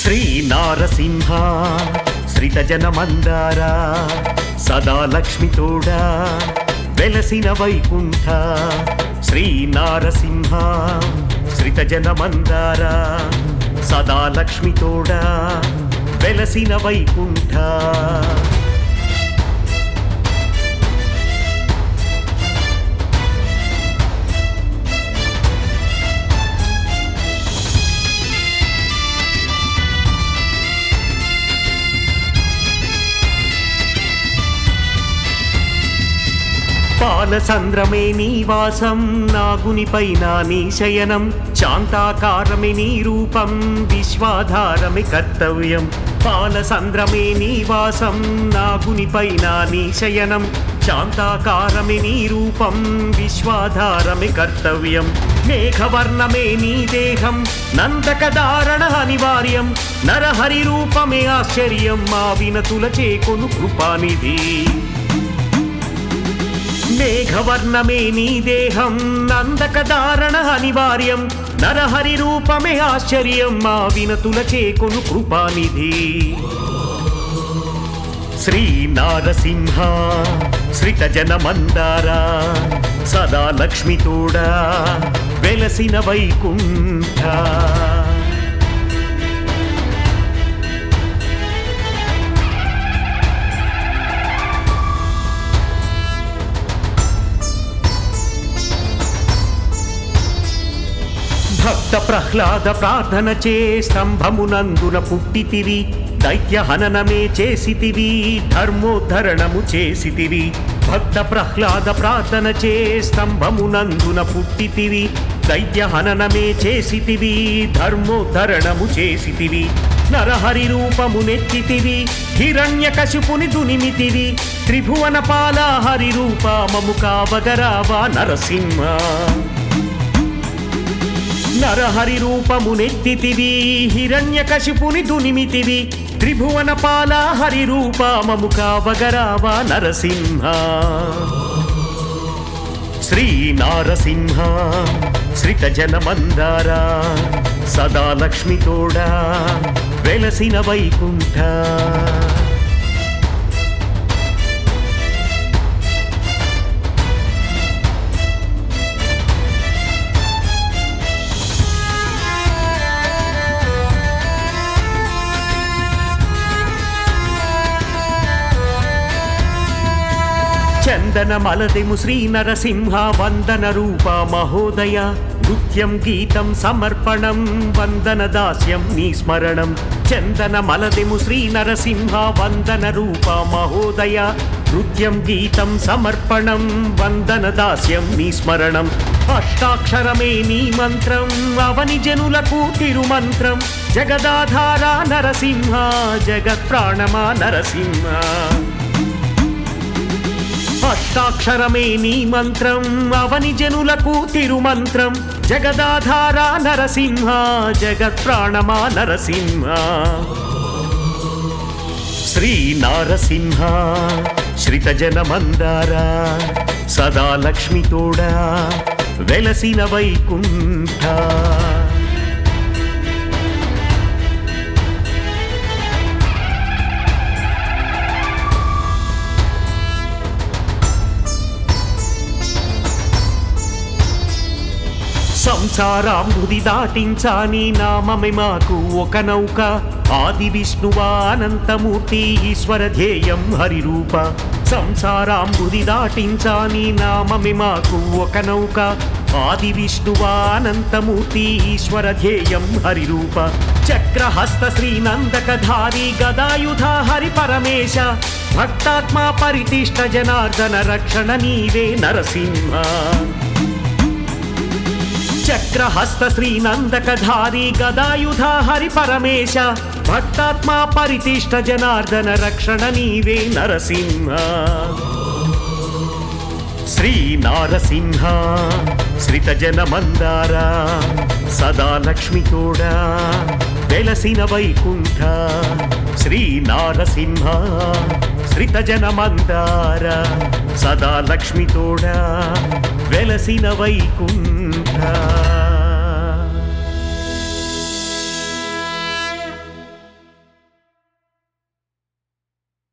శ్రీ నారసింహ శ్రిత జనమందార సదా లక్ష్మితోడా వెలసిన వైకుంఠ శ్రీ నారసింహ శ్రిత జనమందార సదా లక్ష్మితోడా వెలసిన వైకుంఠ పాలసంద్రమే నీ వాసం నాగునిపైన నీ శయనం శాంతాకారమే నీ రూపం విశ్వాధారమే కర్తవ్యం పాలసంద్రమే నీ వాసం నాగునిపైన నీ శయనం శాంతాకారమే నీ రూపం విశ్వాధారమే కర్తవ్యం మేఘవర్ణమే నీ దేహం నందకదారణ అనివార్యం నరహరి రూపమే ఆశ్చర్యం మా వినతుల చేకొను కృపానిధి మేఘవర్ణమే నీ దేహం నందకదారణ అనివార్యం నరహరి రూపమే ఆశ్చర్యం మా వినతుల చేకొను కృపానిధి శ్రీ నారసింహ శ్రిత జనమందార సదా లక్ష్మితోడా వెలసిన వైకుంఠ భక్త ప్రహ్లాద ప్రార్థన చే స్తంభమునందున పుట్టితివి దైత్య హననమే చేసితివి ధర్మోద్ధరణము చేసితివి భక్త ప్రహ్లాద ప్రార్థన చే స్తంభమునందున పుట్టితివి దైత్య హననమే చేసితివి ధర్మోద్ధరణము చేసితివి నరహరి రూపమునెత్తితివి హిరణ్య కశిపుని దునిమితివి త్రిభువన పాల హరి రూప మము కావగరావా నరసింహ నరహరి రూపమునెత్తితివి హిరణ్య కశిపుని దునిమితివి త్రిభువన పాల హరి రూప మము కావగరావా నరసింహ శ్రీ నారసింహ శ్రిత జనమందార సదా లక్ష్మితోడా వెలసిన వైకుంఠ చందన మలదెము శ్రీ నరసింహ వందన రూప మహోదయ నృత్యం గీతం సమర్పణం వందన దాస్యం నీ స్మరణం చందన మలదెము శ్రీ నరసింహ వందన రూప మహోదయ నృత్యం గీతం సమర్పణం వందన దాస్యం నీ స్మరణం అష్టాక్షరమే నీ మంత్రం అవని జనులకు తిరుమంత్రం జగదాధార నరసింహ జగత్ ప్రాణమా నరసింహ అష్టాక్షరమే నీ మంత్రం అవని జనులకు తిరుమంత్రం జగదాధార నరసింహ జగత్ ప్రాణమా నరసింహ శ్రీ నారసింహ శ్రిత జనమందార సదా లక్ష్మితోడా వెలసిన వైకుంఠ సంసారాంబుది దాటించాని నామమే మాకు ఒక నౌక ఆది విష్ణువా అనంతమూర్తి ఈశ్వర ధ్యేయం హరిరూప సంసారాంబుది దాటించాని నామమే మాకు ఒక నౌక ఆది విష్ణువా అనంతమూర్తి ఈశ్వర ధ్యేయం హరిరూప చక్రహస్త శ్రీనందకధారి గదాయుధ హరి పరమేశ భక్తాత్మా పరితిష్ట జనార్దన రక్షణ నీవే నరసింహ చక్రహస్త శ్రీనందకధారి గదాయుధ హరి పరమేశ భక్తాత్మా పరితిష్ట జనార్దన రక్షణ నీవే నరసింహ శ్రీ నారసింహ శ్రిత జనమందార సదా లక్ష్మితోడా వెలసిన వైకుంఠ శ్రీ నారసింహ శ్రిత జనమందార సదా లక్ష్మితోడా వెలసిన వైకుంఠ